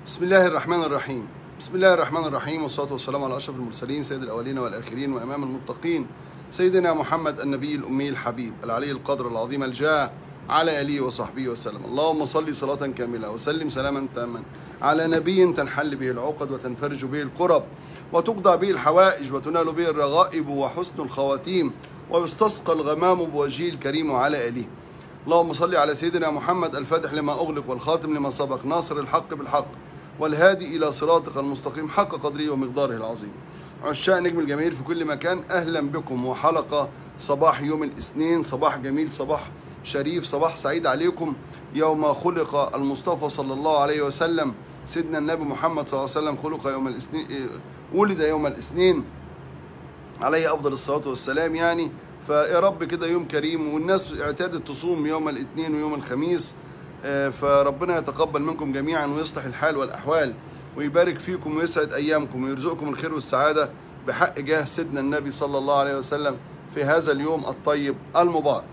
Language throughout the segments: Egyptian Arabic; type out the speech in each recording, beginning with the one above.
بسم الله الرحمن الرحيم بسم الله الرحمن الرحيم والصلاة والسلام على أشرف المرسلين سيد الأولين والآخرين وإمام المتقين سيدنا محمد النبي الأمي الحبيب العلي القدر العظيم الجاه على آله وصحبه وسلم اللهم صل صلاة كاملة وسلم سلاما تاما على نبي تنحل به العقد وتنفرج به الكرب وتقضى به الحوائج وتنال به الرغائب وحسن الخواتيم ويستسقى الغمام بوجهه الكريم وعلى آله اللهم صل على سيدنا محمد الفاتح لما أغلق والخاتم لما سبق ناصر الحق بالحق والهادي إلى صراطك المستقيم حق قدره ومقداره العظيم عشاق نجم الجماهير في كل مكان أهلا بكم وحلقة صباح يوم الاثنين صباح جميل صباح شريف صباح سعيد عليكم يوم خلق المصطفى صلى الله عليه وسلم سيدنا النبي محمد صلى الله عليه وسلم خلق يوم الاثنين ولد يوم الاثنين عليه افضل الصلاه والسلام يعني فيا رب كده يوم كريم والناس اعتادت تصوم يوم الاثنين ويوم الخميس آه، فربنا يتقبل منكم جميعا ويصلح الحال والاحوال ويبارك فيكم ويسعد ايامكم ويرزقكم الخير والسعاده بحق جاه سيدنا النبي صلى الله عليه وسلم في هذا اليوم الطيب المبارك.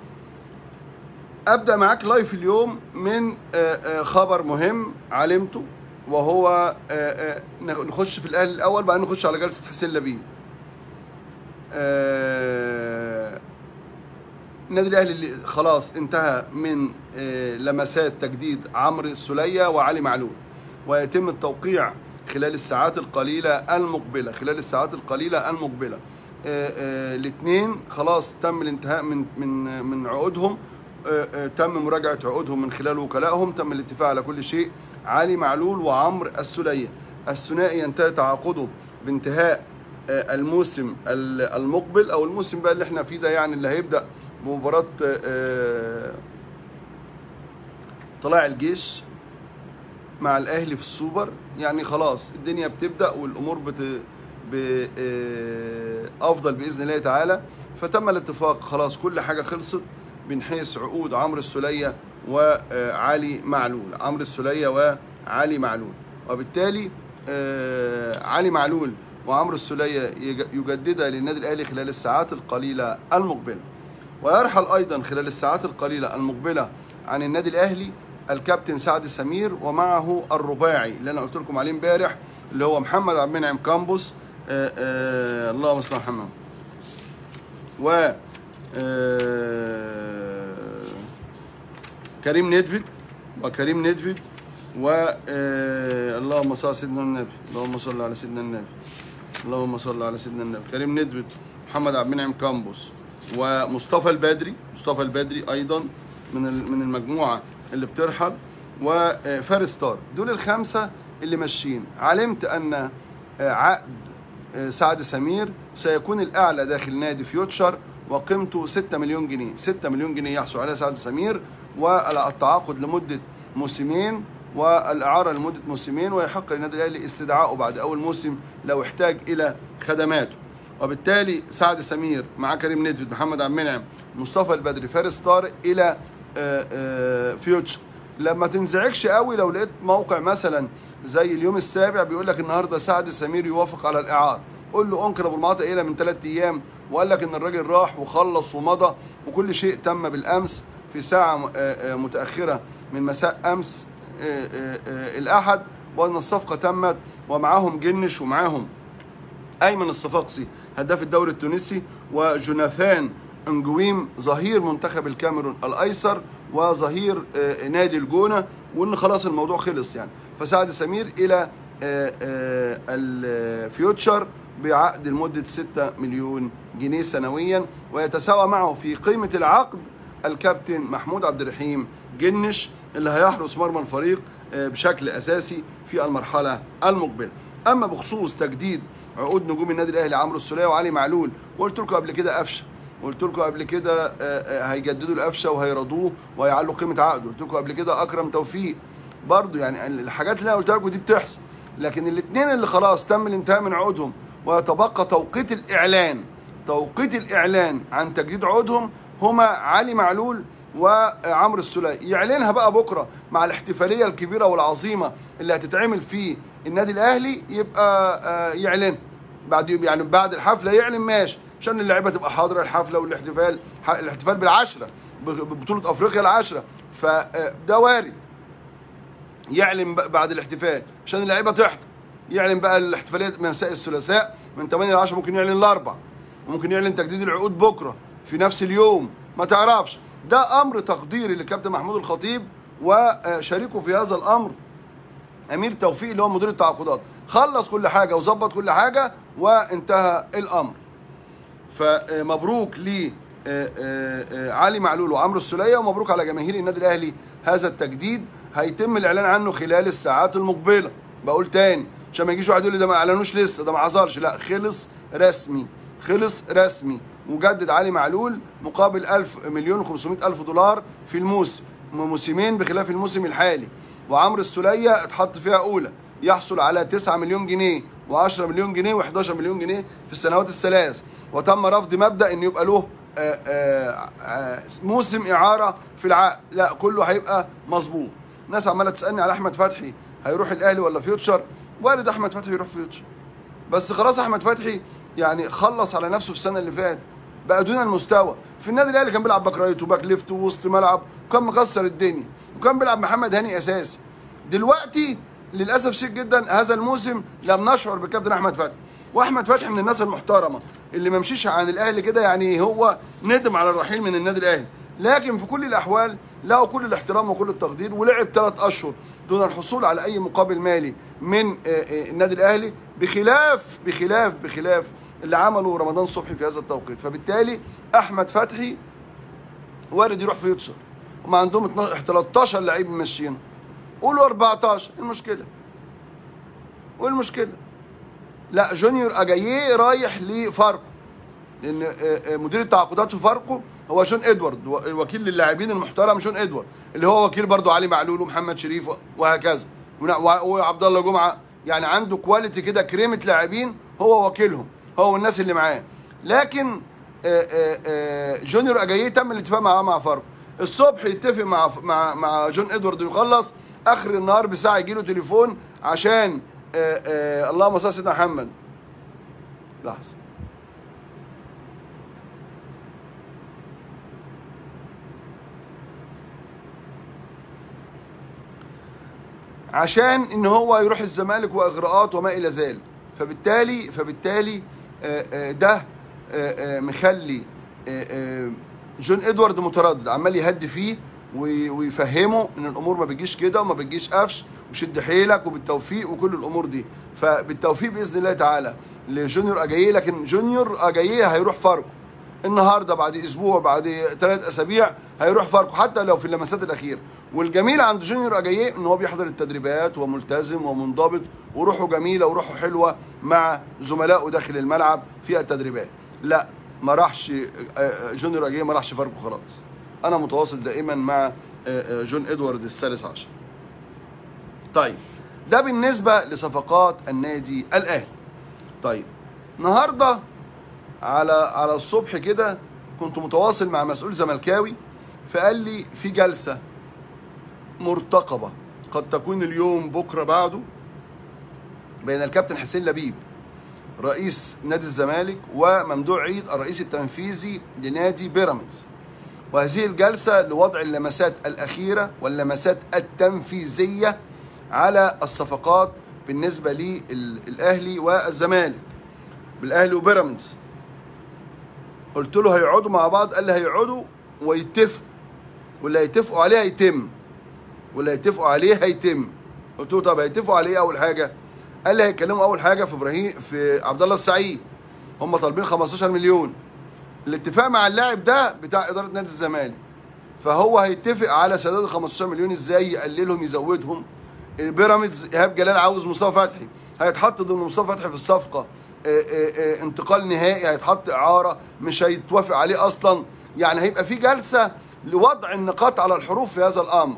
ابدا معاك لايف اليوم من آه، آه، خبر مهم علمته وهو آه، آه، نخش في الاهلي الاول بعدين نخش على جلسه حسين لبيب. آه، النادي الاهلي اللي خلاص انتهى من آه، لمسات تجديد عمرو السوليه وعلي معلول ويتم التوقيع خلال الساعات القليله المقبله خلال الساعات القليله المقبله الاثنين خلاص تم الانتهاء من من من عقودهم آه، آه، تم مراجعه عقودهم من خلال وكلائهم تم الاتفاق على كل شيء علي معلول وعمرو السوليه الثنائي ينتهي تعاقده بانتهاء آه، الموسم ال- المقبل او الموسم بقى اللي احنا فيه ده يعني اللي هيبدا بمباراه آه، طلائع الجيش مع الاهلي في السوبر يعني خلاص الدنيا بتبدا والامور بت ب- آه، افضل باذن الله تعالى فتم الاتفاق خلاص كل حاجه خلصت من حيث عقود عمرو السوليه وعلي معلول عمرو السوليه وعلي معلول وبالتالي آه، علي معلول وعمرو السوليه يج- يجددا للنادي الاهلي خلال الساعات القليله المقبله ويرحل ايضا خلال الساعات القليله المقبله عن النادي الاهلي الكابتن سعد سمير ومعه الرباعي اللي انا قلت لكم عليه امبارح اللي هو محمد عبد المنعم كامبوس آه آه اللهم صل على محمد و آه كريم ندفد وكريم ندفد و آه اللهم صل على سيدنا النبي اللهم صل على سيدنا النبي اللهم صل على سيدنا النبي كريم ندفد محمد عبد المنعم كامبوس ومصطفى البدري مصطفى البدري ايضا من ال- من المجموعه اللي بترحل وفارس طار دول الخمسه اللي ماشيين علمت ان آه، عقد آه، سعد سمير سيكون الاعلى داخل نادي فيوتشر وقيمته 6 مليون جنيه 6 مليون جنيه يحصل عليها سعد سمير والتعاقد لمده موسمين والاعاره لمده موسمين ويحق للنادي الاهلي استدعائه بعد اول موسم لو احتاج الى خدماته وبالتالي سعد سمير مع كريم ندفد محمد عبد المنعم مصطفى البدري فارس طارق الى آه، آه، فيوتشر لما تنزعجش قوي لو لقيت موقع مثلا زي اليوم السابع بيقول لك النهارده سعد سمير يوافق على الاعاره قول له انكر ابو المعاطي قايله من ثلاث ايام وقال لك ان الراجل راح وخلص ومضى وكل شيء تم بالامس في ساعه آه، آه، متاخره من مساء امس آه، آه، آه، الاحد وان الصفقه تمت ومعاهم جنش ومعاهم ايمن الصفاقسي هداف الدوري التونسي وجوناثان انجويم ظهير منتخب الكاميرون الايسر وظهير آه، نادي الجونه وان خلاص الموضوع خلص يعني فسعد سمير الى آه، آه، الفيوتشر بعقد لمده 6 مليون جنيه سنويا ويتساوى معه في قيمه العقد الكابتن محمود عبد الرحيم جنش اللي هيحرس مرمى الفريق آه، بشكل اساسي في المرحله المقبله اما بخصوص تجديد عقود نجوم النادي الاهلي عمرو السوليه وعلي معلول وقلت لكم قبل كده قفشه قلت لكم قبل كده آه، آه، هيجددوا القفشه وهيرضوه وهيعلوا قيمه عقده قلت لكم قبل كده اكرم توفيق برضو يعني الحاجات اللي انا قلتها لكم دي بتحصل لكن الاثنين اللي خلاص تم الانتهاء من عقودهم ويتبقى توقيت الاعلان توقيت الاعلان عن تجديد عقودهم هما علي معلول وعمرو السوليه يعلنها بقى بكره مع الاحتفاليه الكبيره والعظيمه اللي هتتعمل في النادي الاهلي يبقى آه، يعلن بعد يعني بعد الحفله يعلن ماشي عشان اللعيبه تبقى حاضره الحفله والاحتفال ح- الاحتفال بالعشره ببطوله افريقيا العشره فده وارد يعلن بقى بعد الاحتفال عشان اللعيبه تحضر يعلن بقى الاحتفاليه مساء الثلاثاء من 8 ل 10 ممكن يعلن الاربع وممكن يعلن تجديد العقود بكره في نفس اليوم ما تعرفش ده امر تقديري للكابتن محمود الخطيب وشريكه في هذا الامر امير توفيق اللي هو مدير التعاقدات خلص كل حاجه وظبط كل حاجه وانتهى الامر فمبروك ل علي معلول وعمرو السوليه ومبروك على جماهير النادي الاهلي هذا التجديد هيتم الاعلان عنه خلال الساعات المقبله بقول تاني عشان ما يجيش واحد يقول لي ده ما اعلنوش لسه ده ما حصلش لا خلص رسمي خلص رسمي وجدد علي معلول مقابل 1000 مليون و500 الف دولار في الموسم موسمين بخلاف الموسم الحالي وعمرو السوليه اتحط فيها اولى يحصل على 9 مليون جنيه و10 مليون جنيه و11 مليون جنيه في السنوات الثلاث وتم رفض مبدا ان يبقى له آآ آآ موسم اعاره في العقد لا كله هيبقى مظبوط ناس عماله تسالني على احمد فتحي هيروح الاهلي ولا فيوتشر وارد احمد فتحي يروح فيوتشر بس خلاص احمد فتحي يعني خلص على نفسه في السنه اللي فاتت بقى دون المستوى في النادي الاهلي كان بيلعب باك رايت وباك ليفت ووسط ملعب وكان مكسر الدنيا وكان بيلعب محمد هاني اساسي دلوقتي للاسف شيء جدا هذا الموسم لم نشعر بالكابتن احمد فتحي واحمد فتحي من الناس المحترمه اللي ما مشيش عن الاهلي كده يعني هو ندم على الرحيل من النادي الاهلي لكن في كل الاحوال له كل الاحترام وكل التقدير ولعب ثلاث اشهر دون الحصول على اي مقابل مالي من النادي الاهلي بخلاف بخلاف بخلاف اللي عمله رمضان صبحي في هذا التوقيت فبالتالي احمد فتحي وارد يروح فيوتشر هم عندهم 12 13 لعيب ماشيين قولوا 14 المشكله والمشكله لا جونيور اجاييه رايح لفاركو لان مدير التعاقدات في فاركو هو جون ادوارد الوكيل للاعبين المحترم جون ادوارد اللي هو وكيل برضه علي معلول ومحمد شريف وهكذا وعبد الله جمعه يعني عنده كواليتي كده كريمه لاعبين هو وكيلهم هو والناس اللي معاه لكن جونيور اجاييه تم الاتفاق معاه مع فاركو الصبح يتفق مع مع مع جون ادوارد يخلص اخر النهار بساعه يجي له تليفون عشان آآ آآ اللهم صل على سيدنا محمد لحظه عشان ان هو يروح الزمالك واغراءات وما الى ذلك فبالتالي فبالتالي آآ ده مخلي جون ادوارد متردد عمال يهدي فيه ويفهمه ان الامور ما بتجيش كده وما بتجيش قفش وشد حيلك وبالتوفيق وكل الامور دي فبالتوفيق باذن الله تعالى لجونيور اجاييه لكن جونيور اجاييه هيروح فاركو النهارده بعد اسبوع بعد ثلاث اسابيع هيروح فاركو حتى لو في اللمسات الاخيره والجميل عند جونيور اجاييه ان هو بيحضر التدريبات وملتزم ومنضبط وروحه جميله وروحه حلوه مع زملائه داخل الملعب في التدريبات لا ما راحش جونيور اجاييه ما راحش فاركو خلاص انا متواصل دائما مع جون ادوارد الثالث عشر طيب ده بالنسبه لصفقات النادي الاهلي طيب النهارده على على الصبح كده كنت متواصل مع مسؤول زملكاوي فقال لي في جلسه مرتقبه قد تكون اليوم بكره بعده بين الكابتن حسين لبيب رئيس نادي الزمالك وممدوح عيد الرئيس التنفيذي لنادي بيراميدز وهذه الجلسة لوضع اللمسات الأخيرة واللمسات التنفيذية على الصفقات بالنسبة للأهلي والزمالك بالأهلي وبيراميدز قلت له هيقعدوا مع بعض قال لي هيقعدوا ويتفقوا واللي هيتفقوا عليه هيتم واللي هيتفقوا عليه هيتم قلت له طب هيتفقوا عليه اول حاجه قال لي هيتكلموا اول حاجه في ابراهيم في عبد الله السعيد هم طالبين 15 مليون الاتفاق مع اللاعب ده بتاع اداره نادي الزمالك فهو هيتفق على سداد ال 15 مليون ازاي يقللهم يزودهم بيراميدز ايهاب جلال عاوز مصطفى فتحي هيتحط ضمن مصطفى فتحي في الصفقه اه اه اه انتقال نهائي هيتحط اعاره مش هيتوافق عليه اصلا يعني هيبقى في جلسه لوضع النقاط على الحروف في هذا الامر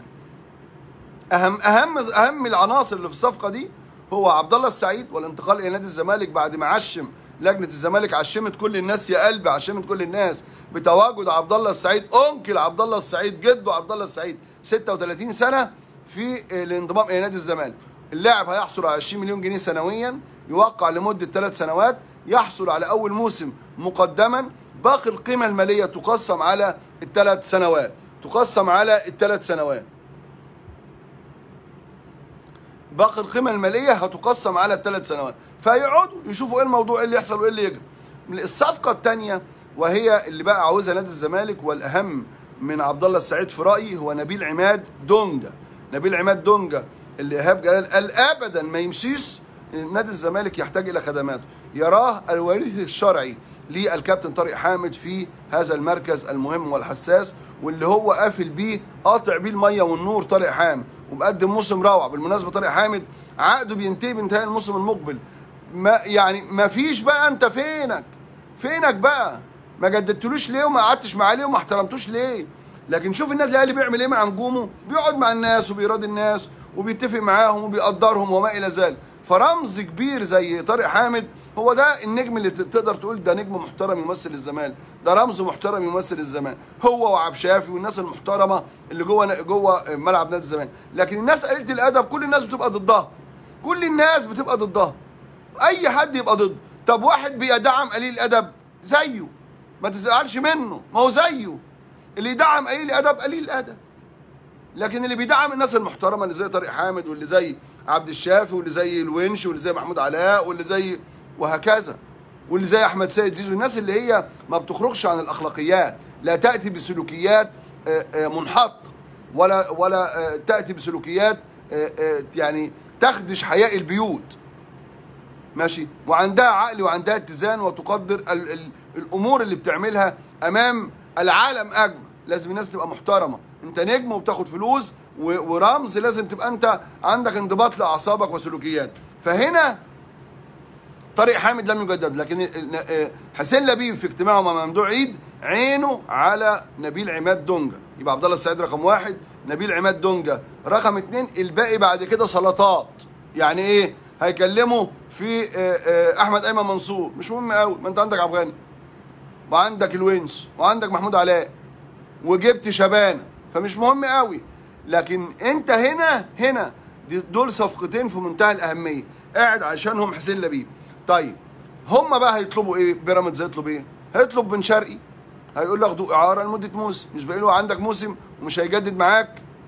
اهم اهم اهم العناصر اللي في الصفقه دي هو عبد الله السعيد والانتقال الى نادي الزمالك بعد ما عشم لجنه الزمالك عشمت كل الناس يا قلبي عشمت كل الناس بتواجد عبد الله السعيد انكل عبد الله السعيد جده عبد الله السعيد 36 سنه في الانضمام الى نادي الزمالك اللاعب هيحصل على 20 مليون جنيه سنويا يوقع لمده ثلاث سنوات يحصل على اول موسم مقدما باقي القيمه الماليه تقسم على الثلاث سنوات تقسم على الثلاث سنوات باقي القيمه الماليه هتقسم على الثلاث سنوات فيقعدوا يشوفوا ايه الموضوع ايه اللي يحصل وايه اللي يجري الصفقه الثانيه وهي اللي بقى عاوزها نادي الزمالك والاهم من عبد الله السعيد في رايي هو نبيل عماد دونجا نبيل عماد دونجا اللي ايهاب جلال قال ابدا ما يمشيش نادي الزمالك يحتاج الى خدماته يراه الوريث الشرعي للكابتن طارق حامد في هذا المركز المهم والحساس واللي هو قافل بيه قاطع بيه الميه والنور طارق حامد ومقدم موسم روعه بالمناسبه طارق حامد عقده بينتهي بانتهاء الموسم المقبل ما يعني ما فيش بقى انت فينك فينك بقى ما جددتلوش ليه وما قعدتش معاه ليه وما احترمتوش ليه لكن شوف النادي الاهلي بيعمل ايه مع نجومه بيقعد مع الناس وبيراضي الناس وبيتفق معاهم وبيقدرهم وما الى ذلك فرمز كبير زي طارق حامد هو ده النجم اللي تقدر تقول ده نجم محترم يمثل الزمالك ده رمز محترم يمثل الزمالك هو وعبد شافي والناس المحترمه اللي جوه جوه ملعب نادي الزمالك لكن الناس قليله الادب كل الناس بتبقى ضدها كل الناس بتبقى ضدها اي حد يبقى ضده طب واحد بيدعم قليل الادب زيه ما تزعلش منه ما هو زيه اللي يدعم قليل الادب قليل الادب لكن اللي بيدعم الناس المحترمه اللي زي طارق حامد واللي زي عبد الشافي واللي زي الونش واللي زي محمود علاء واللي زي وهكذا واللي زي احمد سيد زيزو الناس اللي هي ما بتخرجش عن الاخلاقيات لا تاتي بسلوكيات منحطه ولا ولا تاتي بسلوكيات يعني تخدش حياء البيوت ماشي وعندها عقل وعندها اتزان وتقدر ال ال الامور اللي بتعملها امام العالم اجمع لازم الناس تبقى محترمه انت نجم وبتاخد فلوس ورمز لازم تبقى انت عندك انضباط لاعصابك وسلوكيات فهنا طارق حامد لم يجدد لكن حسين لبيب في اجتماعه مع ممدوح عيد عينه على نبيل عماد دونجا يبقى عبد الله السعيد رقم واحد نبيل عماد دونجا رقم اتنين الباقي بعد كده سلطات يعني ايه هيكلموا في احمد ايمن منصور مش مهم قوي ما انت عندك عبد الغني وعندك الونس وعندك محمود علاء وجبت شبانه فمش مهم قوي لكن انت هنا هنا دول صفقتين في منتهى الاهميه قاعد عشانهم حسين لبيب طيب هم بقى هيطلبوا ايه بيراميدز هيطلب ايه هيطلب بن شرقي هيقول له اخدوا اعاره لمده موسم مش باقي له عندك موسم ومش هيجدد معاك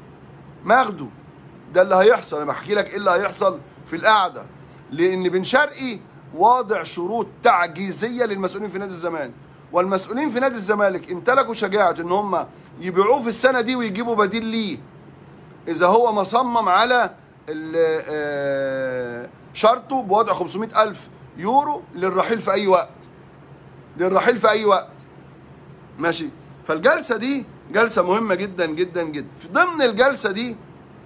ماخده ده اللي هيحصل انا بحكي لك ايه اللي هيحصل في القعده لان بن شرقي واضع شروط تعجيزيه للمسؤولين في نادي الزمالك والمسؤولين في نادي الزمالك امتلكوا شجاعه ان هم يبيعوه في السنه دي ويجيبوا بديل ليه اذا هو مصمم على شرطه بوضع 500 ألف يورو للرحيل في أي وقت للرحيل في أي وقت ماشي فالجلسة دي جلسة مهمة جدا جدا جدا في ضمن الجلسة دي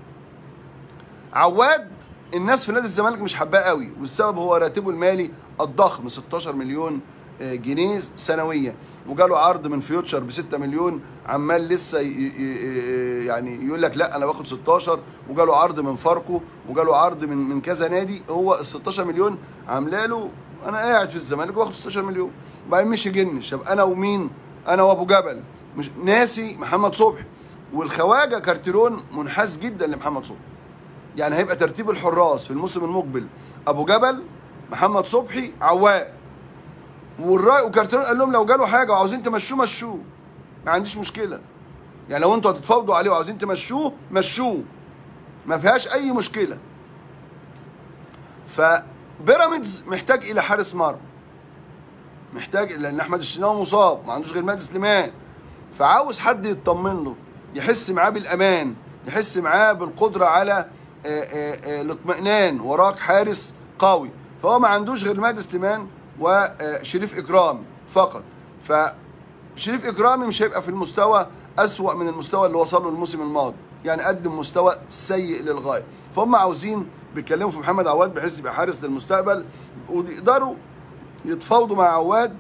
عواد الناس في نادي الزمالك مش حباه قوي والسبب هو راتبه المالي الضخم 16 مليون جنيه سنويا وجاله عرض من فيوتشر ب 6 مليون عمال لسه يعني يقول لك لا انا باخد 16 وجاله عرض من فاركو وجاله عرض من من كذا نادي هو ال 16 مليون عامله له انا قاعد في الزمالك واخد 16 مليون وبعدين مشي جنش طب انا ومين؟ انا وابو جبل مش ناسي محمد صبحي والخواجه كارتيرون منحاز جدا لمحمد صبحي يعني هيبقى ترتيب الحراس في الموسم المقبل ابو جبل محمد صبحي عواد والراي وكارتيرون قال لهم لو جاله حاجه وعاوزين تمشوه مشوه ما عنديش مشكله يعني لو انتوا هتتفاوضوا عليه وعاوزين تمشوه مشوه ما فيهاش اي مشكله فبيراميدز محتاج الى حارس مرمى محتاج لان احمد الشناوي مصاب ما عندوش غير مادي سليمان فعاوز حد يطمن له يحس معاه بالامان يحس معاه بالقدره على الاطمئنان وراك حارس قوي فهو ما عندوش غير مادي سليمان وشريف اكرامي فقط فشريف اكرامي مش هيبقى في المستوى اسوا من المستوى اللي وصل له الموسم الماضي يعني قدم مستوى سيء للغايه فهم عاوزين بيتكلموا في محمد عواد بحيث يبقى حارس للمستقبل ويقدروا يتفاوضوا مع عواد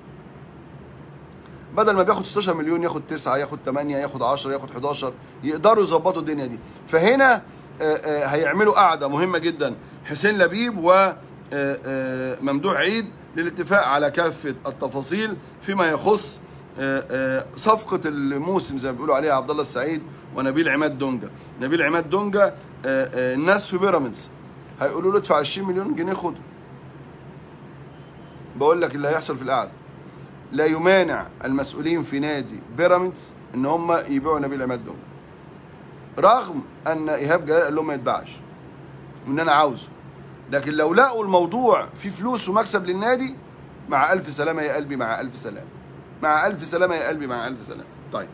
بدل ما بياخد 16 مليون ياخد 9 ياخد 8 ياخد 10 ياخد 11 يقدروا يظبطوا الدنيا دي فهنا هيعملوا قعده مهمه جدا حسين لبيب وممدوح عيد للاتفاق على كافه التفاصيل فيما يخص صفقه الموسم زي ما بيقولوا عليها عبد الله السعيد ونبيل عماد دونجا نبيل عماد دونجا الناس في بيراميدز هيقولوا له ادفع 20 مليون جنيه خده بقول لك اللي هيحصل في القعده لا يمانع المسؤولين في نادي بيراميدز ان هم يبيعوا نبيل عماد دونجا رغم ان ايهاب جلال قال لهم ما يتباعش وان انا عاوزه لكن لو لقوا الموضوع فيه فلوس ومكسب للنادي مع الف سلامه يا قلبي مع الف سلامه مع الف سلامه يا قلبي مع الف سلامه طيب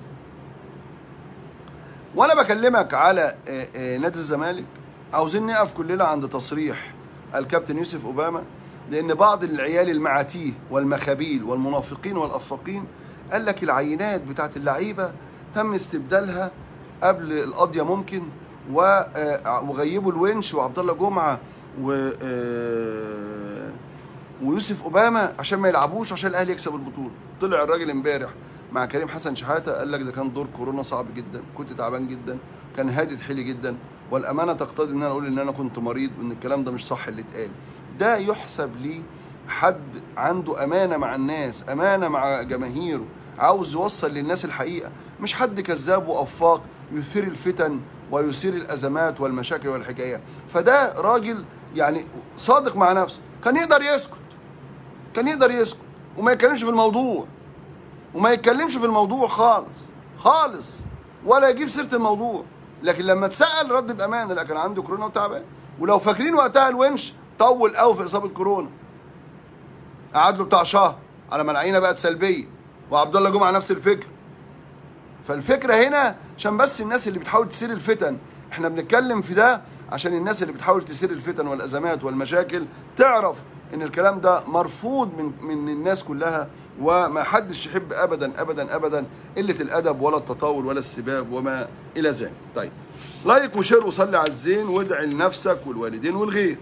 وانا بكلمك على آه، آه، نادي الزمالك عاوزين نقف كلنا عند تصريح الكابتن يوسف اوباما لان بعض العيال المعاتيه والمخابيل والمنافقين والافاقين قال لك العينات بتاعت اللعيبه تم استبدالها قبل القضيه ممكن و- آه، وغيبوا الونش وعبد الله جمعه و آه، ويوسف اوباما عشان ما يلعبوش عشان الاهلي يكسب البطوله طلع الراجل امبارح مع كريم حسن شحاته قال لك ده كان دور كورونا صعب جدا كنت تعبان جدا كان هادد حيلي جدا والامانه تقتضي ان انا اقول ان انا كنت مريض وان الكلام ده مش صح اللي اتقال ده يحسب لي حد عنده امانه مع الناس امانه مع جماهيره عاوز يوصل للناس الحقيقه مش حد كذاب وافاق يثير الفتن ويثير الازمات والمشاكل والحكايات فده راجل يعني صادق مع نفسه كان يقدر يسكت كان يقدر يسكت وما يتكلمش في الموضوع وما يتكلمش في الموضوع خالص خالص ولا يجيب سيره الموضوع لكن لما اتسال رد بامانه لا كان عنده كورونا وتعبان ولو فاكرين وقتها الونش طول قوي في اصابه كورونا قعد له بتاع شهر على ما العينه بقت سلبيه وعبد الله جمعه نفس الفكره فالفكره هنا عشان بس الناس اللي بتحاول تثير الفتن احنا بنتكلم في ده عشان الناس اللي بتحاول تثير الفتن والازمات والمشاكل تعرف ان الكلام ده مرفوض من من الناس كلها وما حدش يحب ابدا ابدا ابدا قله الادب ولا التطاول ولا السباب وما الى ذلك. طيب لايك وشير وصلي على الزين وادعي لنفسك والوالدين والغير.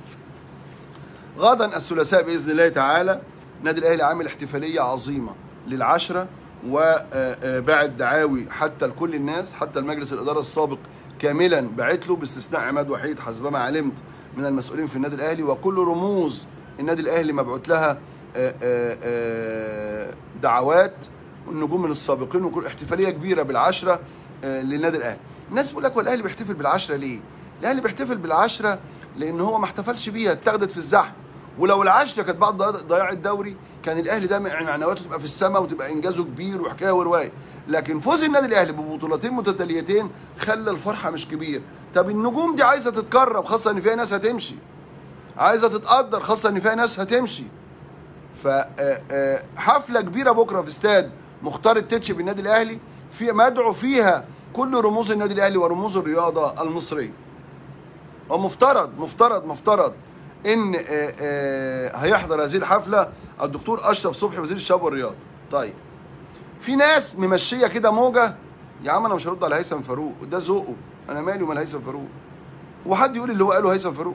غدا الثلاثاء باذن الله تعالى نادي الاهلي عامل احتفاليه عظيمه للعشره وبعد دعاوي حتى لكل الناس حتى المجلس الاداره السابق كاملا بعت له باستثناء عماد وحيد حسبما علمت من المسؤولين في النادي الاهلي وكل رموز النادي الاهلي مبعوث لها آه، آه، آه، دعوات والنجوم من السابقين وكل احتفاليه كبيره بالعشره آه، للنادي الاهلي الناس بيقول لك هو الاهلي بيحتفل بالعشره ليه الاهلي بيحتفل بالعشره لان هو ما احتفلش بيها اتاخدت في الزحمه ولو العشره كانت بعد ضياع الدوري كان الاهلي ده معنوياته تبقى في السماء وتبقى انجازه كبير وحكايه وروايه لكن فوز النادي الاهلي ببطولتين متتاليتين خلى الفرحه مش كبير طب النجوم دي عايزه تتكرم خاصه ان فيها ناس هتمشي عايزه تتقدر خاصه ان فيها ناس هتمشي فحفله كبيره بكره في استاد مختار التتش بالنادي الاهلي في مدعو فيها كل رموز النادي الاهلي ورموز الرياضه المصريه ومفترض مفترض مفترض ان آه، آه، هيحضر هذه الحفله الدكتور اشرف صبحي وزير الشباب والرياضه طيب في ناس ممشيه كده موجه يا عم انا مش هرد على هيثم فاروق ده ذوقه انا مالي ومال هيثم فاروق وحد يقول اللي هو قاله هيثم فاروق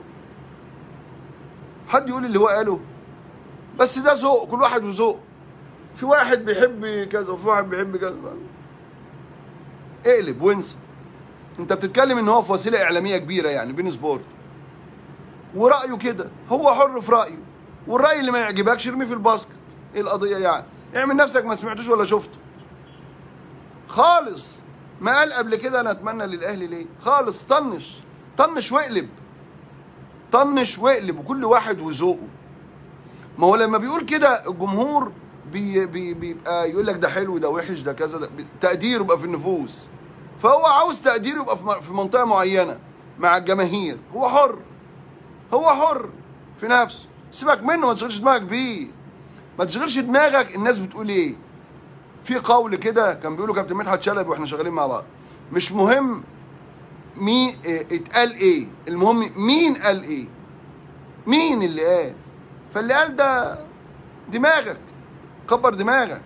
حد يقول اللي هو قاله بس ده ذوق كل واحد وذوق في واحد بيحب كذا وفي واحد بيحب كذا اقلب وانسى انت بتتكلم ان هو في وسيله اعلاميه كبيره يعني بين سبورت ورايه كده هو حر في رايه والراي اللي ما يعجبكش ارميه في الباسكت ايه القضيه يعني اعمل نفسك ما سمعتوش ولا شفته خالص ما قال قبل كده انا اتمنى للاهلي ليه خالص طنش طنش واقلب طنش واقلب وكل واحد وذوقه ما هو لما بيقول كده الجمهور بي بي بيبقى يقول لك ده حلو ده وحش ده كذا ده بي- تقديره يبقى في النفوس فهو عاوز تقديره يبقى في م- في منطقه معينه مع الجماهير هو حر هو حر في نفسه سيبك منه ما تشغلش دماغك بيه ما تشغلش دماغك الناس بتقول ايه في قول كده كان بيقوله كابتن مدحت شلبي واحنا شغالين مع بعض مش مهم مين إيه اتقال ايه المهم مين قال ايه مين اللي قال فاللي قال ده دماغك كبر دماغك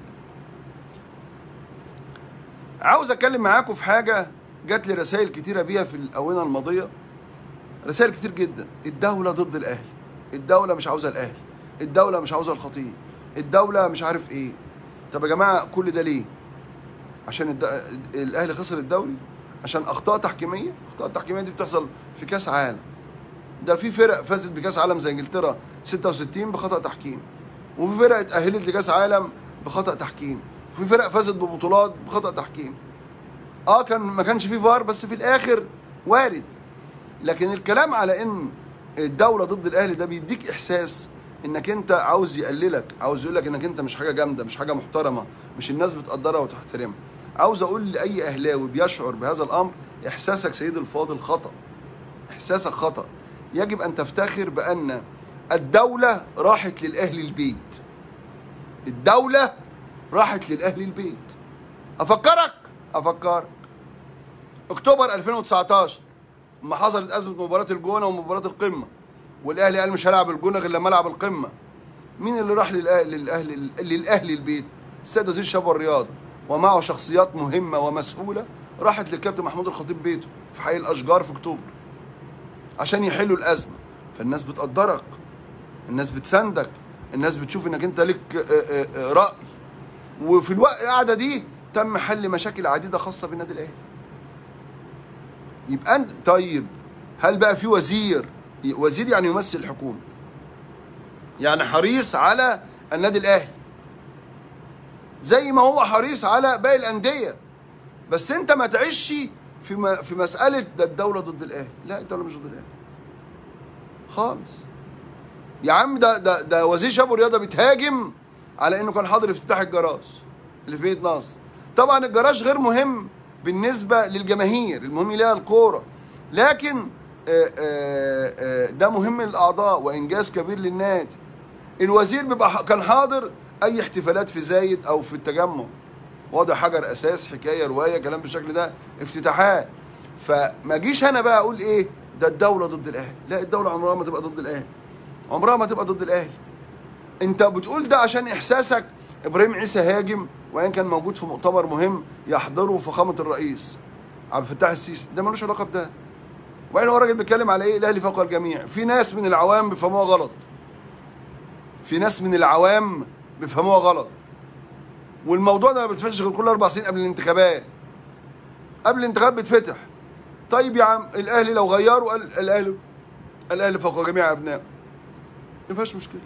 عاوز اتكلم معاكم في حاجه جات لي رسائل كتيره بيها في الاونه الماضيه رسائل كتير جدا الدوله ضد الاهلي الدوله مش عاوزه الاهلي الدوله مش عاوزه الخطيب الدوله مش عارف ايه طب يا جماعه كل ده ليه عشان الد... الاهلي خسر الدوري عشان اخطاء تحكيميه اخطاء تحكيميه دي بتحصل في كاس عالم ده في فرق فازت بكاس عالم زي انجلترا 66 بخطا تحكيم وفي فرق اتاهلت لكاس عالم بخطا تحكيم وفي فرق فازت ببطولات بخطا تحكيم اه كان ما كانش فيه فار بس في الاخر وارد لكن الكلام على ان الدوله ضد الاهلي ده بيديك احساس انك انت عاوز يقللك عاوز يقول لك انك انت مش حاجه جامده مش حاجه محترمه مش الناس بتقدرها وتحترمها عاوز اقول لاي اهلاوي بيشعر بهذا الامر احساسك سيد الفاضل خطا احساسك خطا يجب ان تفتخر بان الدوله راحت للاهل البيت الدوله راحت للاهل البيت افكرك افكرك اكتوبر 2019 لما حصلت ازمه مباراه الجونه ومباراه القمه والاهلي قال مش هلعب الجونه غير لما العب القمه مين اللي راح للاهل للاهل للاهل البيت السيد وزير الشباب والرياضه ومعه شخصيات مهمه ومسؤوله راحت للكابتن محمود الخطيب بيته في حي الاشجار في اكتوبر عشان يحلوا الازمه فالناس بتقدرك الناس بتساندك الناس بتشوف انك انت لك آه، آه، آه، راي وفي الوقت القعده دي تم حل مشاكل عديده خاصه بالنادي الاهلي يبقى انت طيب هل بقى في وزير وزير يعني يمثل الحكومه يعني حريص على النادي الاهلي زي ما هو حريص على باقي الانديه بس انت ما تعيش في م- في مساله ده الدوله ضد الاهلي لا الدوله مش ضد الاهلي خالص يا عم ده ده ده وزير شباب والرياضه بيتهاجم على انه كان حاضر افتتاح الجراج اللي في مدينه نصر طبعا الجراج غير مهم بالنسبه للجماهير المهم ليها الكوره لكن آه، آه، آه، ده مهم للاعضاء وانجاز كبير للنادي الوزير بيبقى ح- كان حاضر اي احتفالات في زايد او في التجمع وضع حجر اساس حكايه روايه كلام بالشكل ده افتتاحات فما جيش انا بقى اقول ايه ده الدوله ضد الاهلي لا الدوله عمرها ما تبقى ضد الاهلي عمرها ما تبقى ضد الاهلي انت بتقول ده عشان احساسك ابراهيم عيسى هاجم وان كان موجود في مؤتمر مهم يحضره فخامه الرئيس عبد الفتاح السيسي ده ملوش علاقه بده وبعدين هو الراجل بيتكلم على ايه الاهلي فوق الجميع في ناس من العوام بيفهموها غلط في ناس من العوام بيفهموها غلط والموضوع ده ما بيتفتحش غير كل اربع سنين قبل الانتخابات قبل الانتخابات بيتفتح طيب يا عم الاهلي لو غيروا قال الاهلي الاهلي فوق جميع ابنائه ما فيهاش مشكله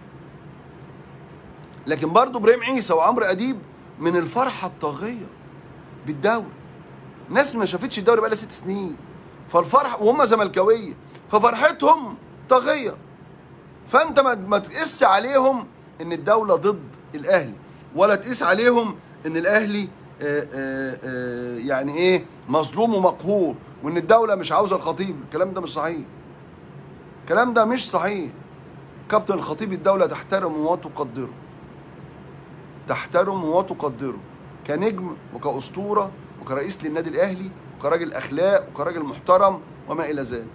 لكن برضه ابراهيم عيسى وعمرو اديب من الفرحه الطاغيه بالدوري ناس ما شافتش الدوري بقى لها ست سنين فالفرح وهم زملكاويه ففرحتهم طاغيه فانت ما ما تقيس عليهم ان الدوله ضد الاهلي ولا تقيس عليهم ان الاهلي آه، آه، آه، يعني ايه مظلوم ومقهور وان الدوله مش عاوزه الخطيب الكلام ده مش صحيح الكلام ده مش صحيح كابتن الخطيب الدوله تحترمه وتقدره تحترمه وتقدره كنجم وكأسطورة وكرئيس للنادي الأهلي وكراجل أخلاق وكراجل محترم وما إلى ذلك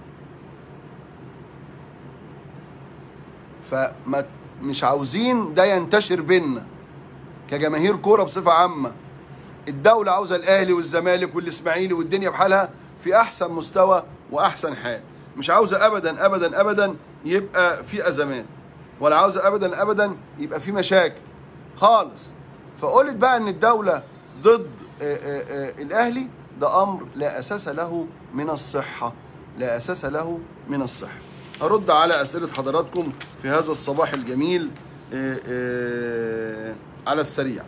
فما مش عاوزين ده ينتشر بينا كجماهير كوره بصفه عامه الدوله عاوزه الاهلي والزمالك والاسماعيلي والدنيا بحالها في احسن مستوى واحسن حال مش عاوزه ابدا ابدا ابدا يبقى في ازمات ولا عاوزه ابدا ابدا يبقى في مشاكل خالص فقلت بقى ان الدوله ضد آه، آه، آه، الاهلي ده امر لا اساس له من الصحه لا اساس له من الصحه ارد على اسئله حضراتكم في هذا الصباح الجميل آه، آه، على السريع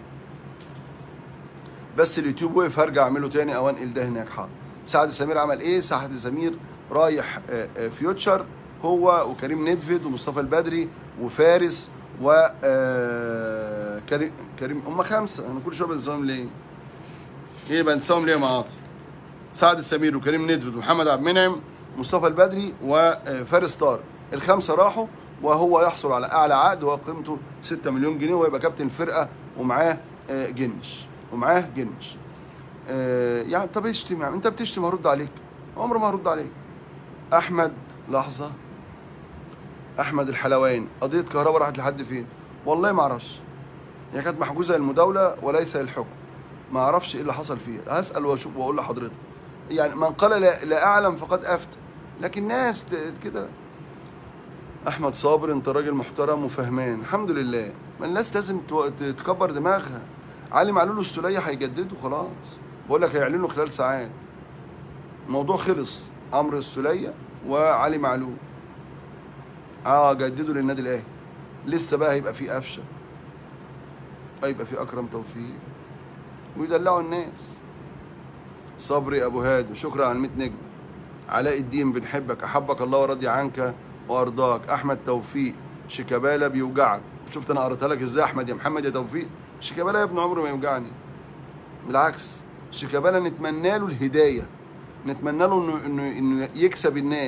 بس اليوتيوب وقف هرجع اعمله تاني او انقل ده هناك حاضر سعد سمير عمل ايه سعد سمير رايح آه، آه، فيوتشر هو وكريم ندفد ومصطفى البدري وفارس و آه، كريم كريم هم خمسه انا كل شويه بنساهم ليه؟ ايه بنساهم ليه يا معاطي؟ سعد السمير وكريم ندفد ومحمد عبد المنعم مصطفى البدري وفارس طارق الخمسه راحوا وهو يحصل على اعلى عقد وهو قيمته 6 مليون جنيه ويبقى كابتن الفرقه ومعاه آه، جنش ومعاه جنش آه، يعني طب اشتم يعني انت بتشتم هرد عليك عمر ما هرد عليك احمد لحظه احمد الحلواني قضيه كهرباء راحت لحد فين والله ما اعرفش هي كانت محجوزه للمداوله وليس للحكم ما اعرفش ايه اللي حصل فيها هسال واشوف واقول لحضرتك يعني من قال لا, لا اعلم فقد افتى لكن ناس ت- كده احمد صابر انت راجل محترم وفهمان الحمد لله ما الناس لازم تو- ت- تكبر دماغها علي معلول والسوليه هيجددوا خلاص بقول لك هيعلنوا خلال ساعات الموضوع خلص عمرو السوليه وعلي معلول اه جددوا للنادي الاهلي لسه بقى هيبقى في قفشه هيبقى في اكرم توفيق ويدلعوا الناس صبري ابو هاد وشكرا على 100 نجم علاء الدين بنحبك احبك الله ورضي عنك وارضاك احمد توفيق شيكابالا بيوجعك شفت انا قريتها لك ازاي احمد يا محمد يا توفيق شيكابالا يا ابن عمره ما يوجعني بالعكس شيكابالا نتمنى له الهدايه نتمنى له انه انه انه يكسب الناس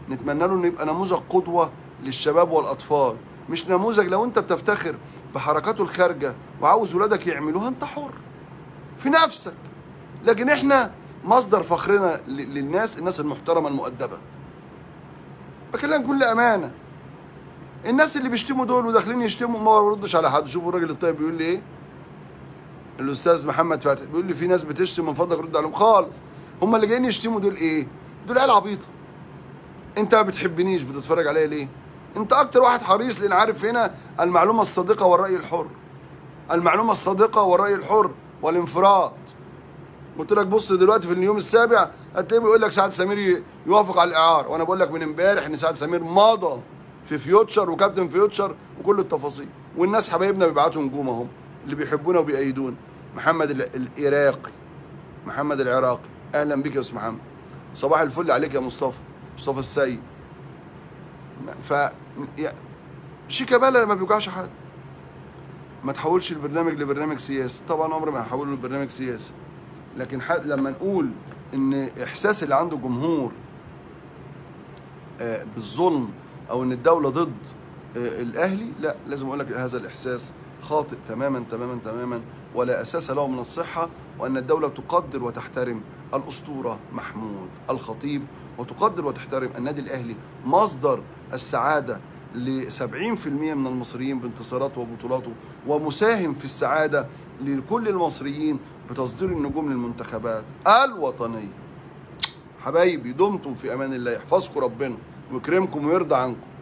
نتمنى له انه يبقى نموذج قدوه للشباب والاطفال مش نموذج لو انت بتفتخر بحركاته الخارجه وعاوز ولادك يعملوها انت حر في نفسك لكن احنا مصدر فخرنا ل- للناس الناس المحترمه المؤدبه بكلم بكل امانه الناس اللي بيشتموا دول وداخلين يشتموا ما بردش على حد شوفوا الراجل الطيب بيقول لي ايه الاستاذ محمد فتحي بيقول لي في ناس بتشتم من فضلك رد عليهم خالص هم اللي جايين يشتموا دول ايه دول عيال عبيطه انت ما بتحبنيش بتتفرج عليا ليه انت اكتر واحد حريص لان عارف هنا المعلومه الصادقه والراي الحر المعلومه الصادقه والراي الحر والانفراد قلت لك بص دلوقتي في اليوم السابع هتلاقيه بيقول لك سعد سمير ي- يوافق على الاعاره وانا بقول لك من امبارح ان سعد سمير مضى في فيوتشر وكابتن فيوتشر وكل التفاصيل والناس حبايبنا بيبعتوا نجوم اهم اللي بيحبونا وبيأيدونا محمد ال- العراقي محمد العراقي اهلا بك يا استاذ محمد صباح الفل عليك يا مصطفى مصطفى السيد ف يا- شيكابالا ما بيوجعش حد ما تحولش البرنامج لبرنامج سياسي طبعا عمري ما هحوله لبرنامج سياسي لكن ح- لما نقول ان احساس اللي عنده جمهور آه، بالظلم او ان الدوله ضد آه، الاهلي لا لازم اقول لك هذا الاحساس خاطئ تماما تماما تماما ولا اساس له من الصحه وان الدوله تقدر وتحترم الاسطوره محمود الخطيب وتقدر وتحترم النادي الاهلي مصدر السعاده ل 70% من المصريين بانتصاراته وبطولاته ومساهم في السعاده لكل المصريين بتصدير النجوم للمنتخبات الوطنيه حبايبي دمتم في امان الله يحفظكم ربنا ويكرمكم ويرضى عنكم